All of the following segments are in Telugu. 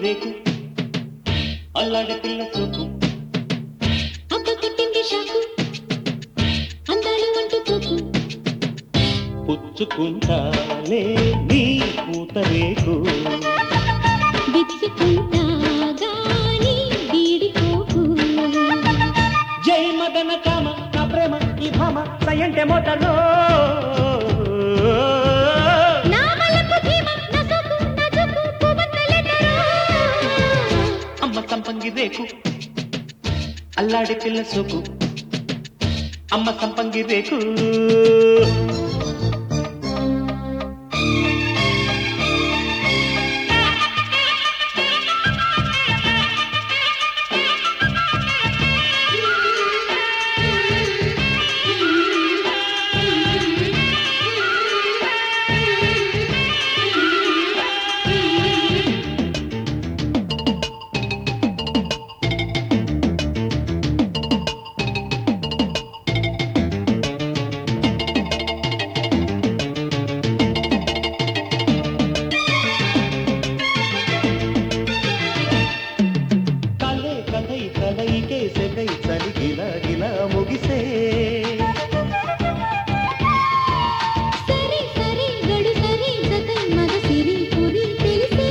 రేకు అల్లాడే పిల్ల చూపు అబ్బ కొట్టింది షాకు అందాలు అంటూ పోకు పుచ్చుకుంటాలే నీ పూత రేకు విచ్చుకుంటా గాని వీడిపోకు జై మదన కామ నా ప్రేమ ఈ భామ సయంటే మోటారు నా మలపు భీమ నా సోకు నా జోకు పువ్వొత్తలెదరో. అమ్మ సంపంగి రేకు అల్లాడే పిల్ల సోకు అమ్మ సంపంగి రేకు కలే కలై కలైకే సెగై చలి గిలా గిలా ముగిసే సరే సరే గడు సరే జతై మగ సిరి పురి తెలిసే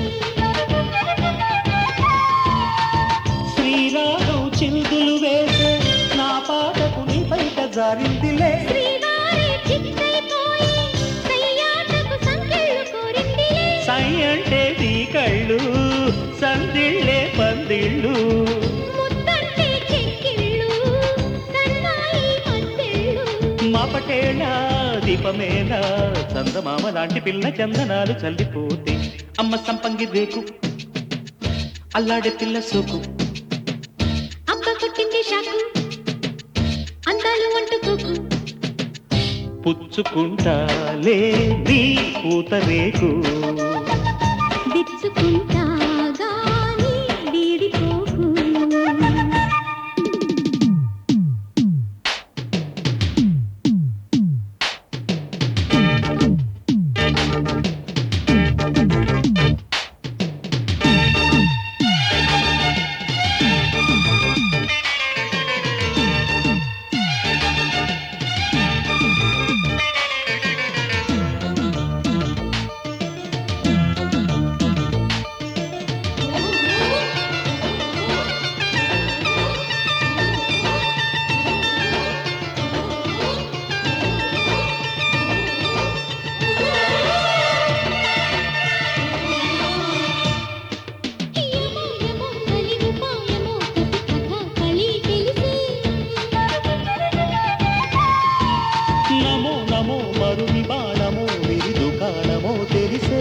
శ్రీరాగం చిందులు వేసే నా పాటకు నీ బయట జారిందిలే శ్రీవారి చిత్తైపోయి సయ్యాటకు సంకెళ్ళు కోరిందిలే సై అంటే నీ కళ్ళు సందిళ్ళే పందిళ్ళు ముద్దంటే చెక్కిళ్ళు సన్నాయి మత్తెళ్ళు మాపటేళ దీపమేళ చందమామ లాంటి పిల్ల చందనాలు చల్లిపోతే అమ్మ సంపంగి రేకు అల్లాడే పిల్ల సోకు అబ్బ కొట్టింది షాకు అందాలు అంటుకోకు పుచ్చుకుంటాలే నీ పూత రేకు విచ్చుకుంటా గాని వీడిపోకు యమో యమో కలిగు పాయమో కథ కథ కళి తెలిసే నమో నమో మరుని బాణమో విరిదు కాణమో తెలిసే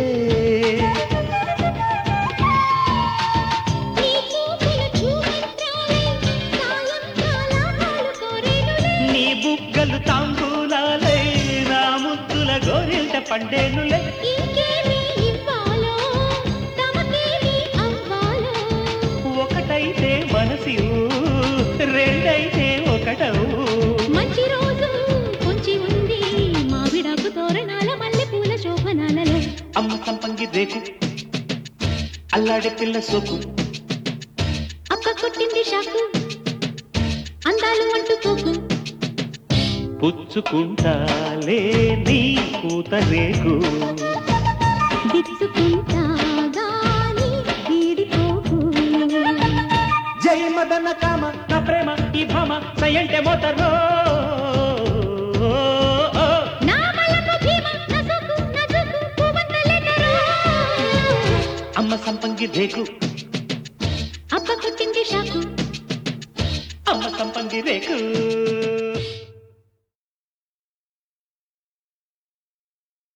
నీ చూపుల చూమంత్రాలే సాయంకాలాలు కోరేనులే నీ బుగ్గలు తాంబూలాలే నా ముద్దుల గోరింట పండేనులే ఇంకేమి ఇవ్వాలో తమకేమి అవ్వాలో ఒకటైతే మనసి రెండైతే ఒకటవు మంచి రోజు కొంచి ఉంది మావిడాకు తోరణాల మల్లె పూల శోభనాలలో అమ్మ సంపంగి రేకు అల్లాడే పిల్ల సోకు అక్క కొట్టింది షాకు అందాలు అంటుకోకు పుచ్చుకుంటాలే నీ పూత రేకు విచ్చుకుంటా గాని వీడిపోకు జై మదన కామ నా ప్రేమ ఈ భామ సయంటే మోతరో నా మల్లెపు భీమ నా సోకు నా జోకు పువ్వొత్తలెదరో. అమ్మ సంపంగి రేకు